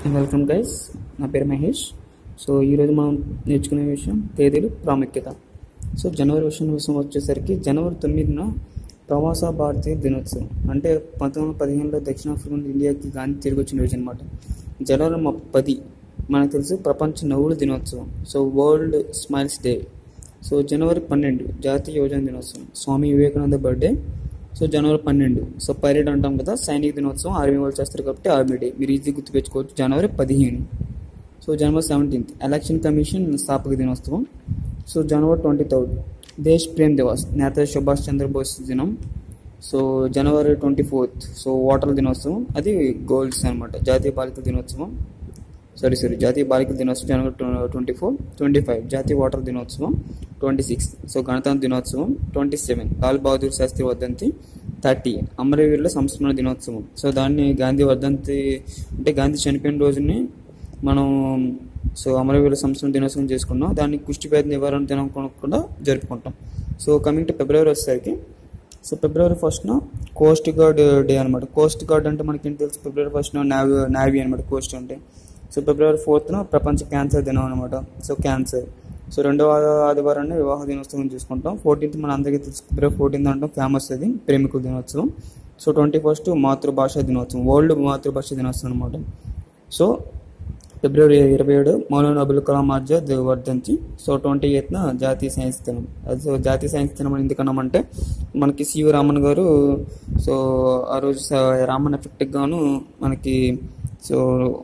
welcome guys నా పేరు Mahesh so ఈరోజు మనం నేర్చుకునే విషయం తేదీలు ప్రాముఖ్యత సో జనవరి విషయం విషయం వచ్చేసరికి జనవరి తొమ్మిదిన ప్రవాస భారతీయ దినోత్సవం అంటే పంతొమ్మిది వందల పదిహేనులో దక్షిణాఫ్రికా నుండి ఇండియాకి గాంధీ తిరిగి వచ్చిన రోజు అనమాట జనవరి మ- పది మనకు తెలుసు ప్రపంచ నవ్వుల దినోత్సవం so world smiles day so జనవరి పన్నెండు జాతీయ యువజన దినోత్సవం స్వామి వివేకానంద బర్త్డే సో జనవరి పన్నెండు సో పైరేడ్ అంటాం కదా సైనిక దినోత్సవం ఆర్మీ వాళ్ళు చేస్తారు కాబట్టి ఆర్మీ డే మీరు ఈజీ గుర్తుపెట్టుకోవచ్చు జనవరి పదిహేను సో జనవరి సెవెంటీన్త్ ఎలక్షన్ కమిషన్ స్థాపక దినోత్సవం సో జనవరి ట్వంటీ థర్డ్ దేశ్ ప్రేమ్ దివస్ నేతాజీ సుభాష్ చంద్రబోస్ దినం సో జనవరి ట్వంటీ ఫోర్త్ సో ఓటర్ల దినోత్సవం అది గోల్డ్స్ అనమాట జాతీయ బాలికల దినోత్సవం సారీ సారీ జాతీయ బాలికల దినోత్సవం జనవరి ట్వంటీ ఫోర్ ట్వంటీ ఫైవ్ జాతీయ ఓటర్ దినోత్సవం ట్వంటీ సిక్స్ సో గణతంత్ర దినోత్సవం ట్వంటీ సెవెన్ లాల్ బహదూర్ శాస్త్రి వర్ధంతి థర్టీ అమరవీరుల సంస్మరణ దినోత్సవం సో దాన్ని గాంధీ వర్ధంతి అంటే గాంధీ చనిపోయిన రోజుని మనం సో అమరవీరుల సంస్మరణ దినోత్సవం చేసుకున్నాం దాన్ని కుష్టిపేద నివారణ దినం కూడా జరుపుకుంటాం సో కమింగ్ టు ఫిబ్రవరి వచ్చేసరికి సో ఫిబ్రవరి ఫస్ట్న కోస్ట్ గార్డ్ డే అనమాట కోస్ట్ గార్డ్ అంటే మనకి ఏం తెలుసు ఫిబ్రవరి ఫస్ట్న నావీ నావీ అనమాట కోస్ట్ అంటే సో ఫిబ్రవరి ఫోర్త్న ప్రపంచ క్యాన్సర్ దినం అనమాట సో క్యాన్సర్ సో రెండవ ఆదివారాన్ని వివాహ దినోత్సవం చూసుకుంటాం ఫోర్టీన్త్ మన అందరికీ తెలుసు ఫిబ్రవరి ఫోర్టీన్త్ అంటే ఫేమస్ అది ప్రేమికుల దినోత్సవం సో ట్వంటీ ఫస్ట్ మాతృభాష దినోత్సవం వరల్డ్ మాతృభాష దినోత్సవం అనమాట సో ఫిబ్రవరి ఇరవై ఏడు మౌలానా అబుల్ కలాం ఆజాద్ వర్ధంతి సో ట్వంటీ ఎయిత్న జాతీయ సైన్స్ దినం అది సో జాతీయ సైన్స్ దినం అని ఎందుకన్నామంటే మనకి సివి రామన్ గారు సో ఆ రోజు స- రామన్ ఎఫెక్ట్ గాను మనకి సో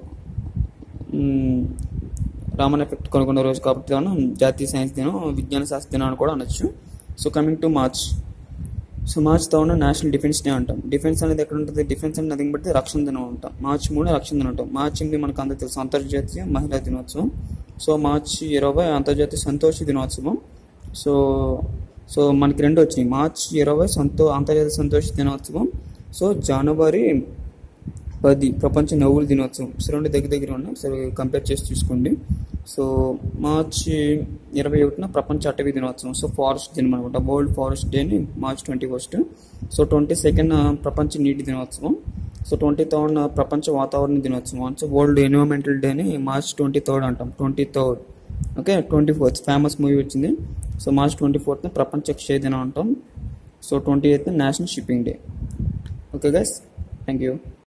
మ్, రామన్ ఎఫెక్ట్ కనుగొన్న రోజు కాబట్టి గాను జాతీయ సైన్స్ దినం విజ్ఞాన శాస్త్ర దినం అని కూడా అనొచ్చు so coming to March so March third national defence day అంటాం డిఫెన్స్ అనేది ఎక్కడ ఉంటుంది డిఫెన్స్ అంటే నథింగ్ బట్టి రక్షణ దినం అంటాం మార్చ్ మూడు రక్షణ దినం అంటాం మార్చ్ ఎనిమిది మనకు అందరికీ తెలుసు అంతర్జాతీయ మహిళా దినోత్సవం సో మార్చ్ ఇరవై అంతర్జాతీయ సంతోష దినోత్సవం సో సో మనకి రెండు వచ్చినాయి మార్చ్ ఇరవై సంతో అంతర్జాతీయ సంతోష దినోత్సవం సో జనవరి పది ప్రపంచ నవ్వుల దినోత్సవం సో రెండు దగ్గర దగ్గర ఉన్నాయి సో కంపేర్ చేసి చూసుకోండి సో మార్చి ఇరవై ఒకటిన ప్రపంచ అటవీ దినోత్సవం సో ఫారెస్ట్ దినం అనమాట వరల్డ్ ఫారెస్ట్ డేని March twenty first so twenty second ప్రపంచ నీటి దినోత్సవం సో ట్వంటీ థర్డ్ ప్రపంచ వాతావరణ దినోత్సవం సో వరల్డ్ ఎన్విరాన్మెంటల్ డేని మార్చ్ ట్వంటీ థర్డ్ అంటాం twenty third okay twenty fourth famous movie వచ్చింది సో మార్చ్ ట్వంటీ ఫోర్త్న ప్రపంచ క్షయ దినం అంటాం so twenty eighth national shipping day okay guys thank you